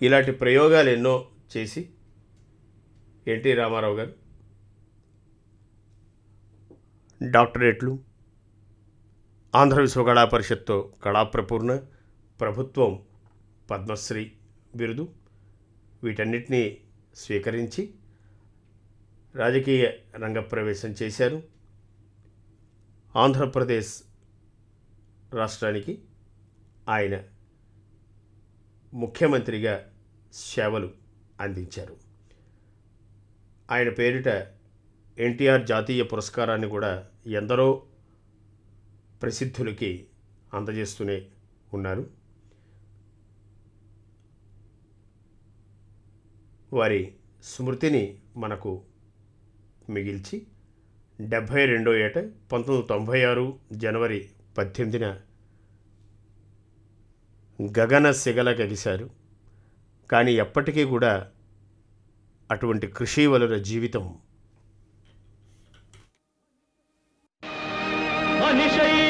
ఇలాంటి ప్రయోగాలు ఎన్నో చేసి ఎన్టీ రామారావు గారు డాక్టరేట్లు ఆంధ్ర విశ్వకళా పరిషత్తో కళాప్రపూర్ణ ప్రభుత్వం పద్మశ్రీ బిరుదు వీటన్నిటినీ స్వీకరించి రాజకీయ రంగ ప్రవేశం చేశారు ఆంధ్రప్రదేశ్ రాష్ట్రానికి ఆయన ముఖ్యమంత్రిగా సేవలు అందించారు ఆయన పేరిట ఎన్టీఆర్ జాతీయ పురస్కారాన్ని కూడా ఎందరో ప్రసిద్ధులకి అందజేస్తూనే ఉన్నారు వారి స్మృతిని మనకు మిగిల్చి డెబ్భై రెండో ఏట పంతొమ్మిది వందల తొంభై ఆరు జనవరి పద్దెనిమిదిన గగన సిగల గలిశారు కానీ ఎప్పటికీ కూడా అటువంటి కృషి వలుల జీవితం మనిషై